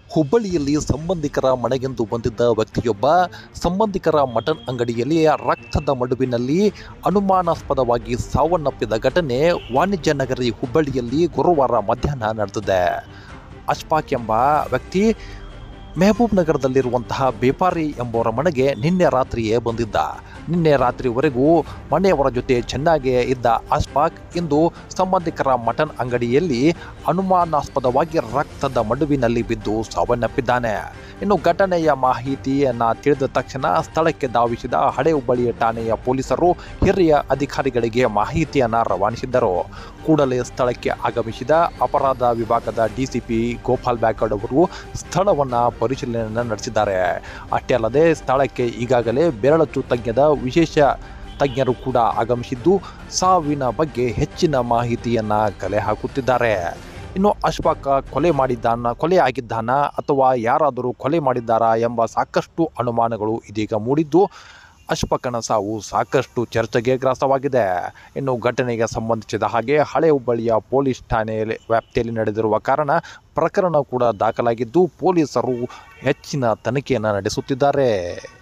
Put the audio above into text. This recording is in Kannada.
ಹುಬ್ಬಳ್ಳಿಯಲ್ಲಿ ಸಂಬಂಧಿಕರ ಮನೆಗೆಂದು ಬಂದಿದ್ದ ವ್ಯಕ್ತಿಯೊಬ್ಬ ಸಂಬಂಧಿಕರ ಮಟನ್ ಅಂಗಡಿಯಲ್ಲಿ ರಕ್ತದ ಮಡುವಿನಲ್ಲಿ ಅನುಮಾನಾಸ್ಪದವಾಗಿ ಸಾವನ್ನಪ್ಪಿದ ಘಟನೆ ವಾಣಿಜ್ಯ ನಗರಿ ಹುಬ್ಬಳ್ಳಿಯಲ್ಲಿ ಗುರುವಾರ ಮಧ್ಯಾಹ್ನ ನಡೆದಿದೆ ಅಶ್ಫಾಕ್ ಎಂಬ ವ್ಯಕ್ತಿ ಮೆಹಬೂಬ್ ನಗರದಲ್ಲಿರುವಂತಹ ಬೇಪಾರಿ ಎಂಬುವರ ಮನೆಗೆ ನಿನ್ನೆ ರಾತ್ರಿಯೇ ಬಂದಿದ್ದ ನಿನ್ನೆ ರಾತ್ರಿವರೆಗೂ ಮನೆಯವರ ಜೊತೆ ಚೆನ್ನಾಗೇ ಇದ್ದ ಅಶ್ಫಾಕ್ ಇಂದು ಸಂಬಂಧಿಕರ ಮಟನ್ ಅಂಗಡಿಯಲ್ಲಿ ಅನುಮಾನಾಸ್ಪದವಾಗಿ ರಕ್ತದ ಮಡುವಿನಲ್ಲಿ ಬಿದ್ದು ಸಾವನ್ನಪ್ಪಿದ್ದಾನೆ ಇನ್ನು ಘಟನೆಯ ಮಾಹಿತಿಯನ್ನು ತಿಳಿದ ತಕ್ಷಣ ಸ್ಥಳಕ್ಕೆ ಧಾವಿಸಿದ ಹಳೆ ಹುಬ್ಬಳ್ಳಿ ಠಾಣೆಯ ಪೊಲೀಸರು ಹಿರಿಯ ಅಧಿಕಾರಿಗಳಿಗೆ ಮಾಹಿತಿಯನ್ನು ರವಾನಿಸಿದ್ದರು ಕೂಡಲೇ ಸ್ಥಳಕ್ಕೆ ಆಗಮಿಸಿದ ಅಪರಾಧ ವಿಭಾಗದ ಡಿಸಿಪಿ ಗೋಪಾಲ್ ಬ್ಯಾಕಡ್ ಅವರು ಸ್ಥಳವನ್ನು ಪರಿಶೀಲನೆ ನಡೆಸಿದ್ದಾರೆ ಅಷ್ಟೇ ಅಲ್ಲದೆ ಸ್ಥಳಕ್ಕೆ ಈಗಾಗಲೇ ಬೆರಳಚ್ಚು ತಜ್ಞದ ವಿಶೇಷ ತಜ್ಞರು ಕೂಡ ಆಗಮಿಸಿದ್ದು ಸಾವಿನ ಬಗ್ಗೆ ಹೆಚ್ಚಿನ ಮಾಹಿತಿಯನ್ನು ಕಲೆ ಹಾಕುತ್ತಿದ್ದಾರೆ ಇನ್ನು ಅಶ್ಫಾಕ ಕೊಲೆ ಮಾಡಿದ್ದಾನ ಕೊಲೆ ಆಗಿದ್ದಾನ ಅಥವಾ ಯಾರಾದರೂ ಕೊಲೆ ಮಾಡಿದ್ದಾರಾ ಎಂಬ ಸಾಕಷ್ಟು ಅನುಮಾನಗಳು ಇದೀಗ ಮೂಡಿದ್ದು ಅಶ್ಫಕನ ಸಾವು ಸಾಕಷ್ಟು ಚರ್ಚೆಗೆ ಗ್ರಾಸವಾಗಿದೆ ಇನ್ನು ಘಟನೆಗೆ ಸಂಬಂಧಿಸಿದ ಹಾಗೆ ಹಳೆ ಹುಬ್ಬಳ್ಳಿಯ ಪೊಲೀಸ್ ಠಾಣೆಯಲ್ಲಿ ವ್ಯಾಪ್ತಿಯಲ್ಲಿ ನಡೆದಿರುವ ಕಾರಣ ಪ್ರಕರಣ ಕೂಡ ದಾಖಲಾಗಿದ್ದು ಪೊಲೀಸರು ಹೆಚ್ಚಿನ ತನಿಖೆಯನ್ನು ನಡೆಸುತ್ತಿದ್ದಾರೆ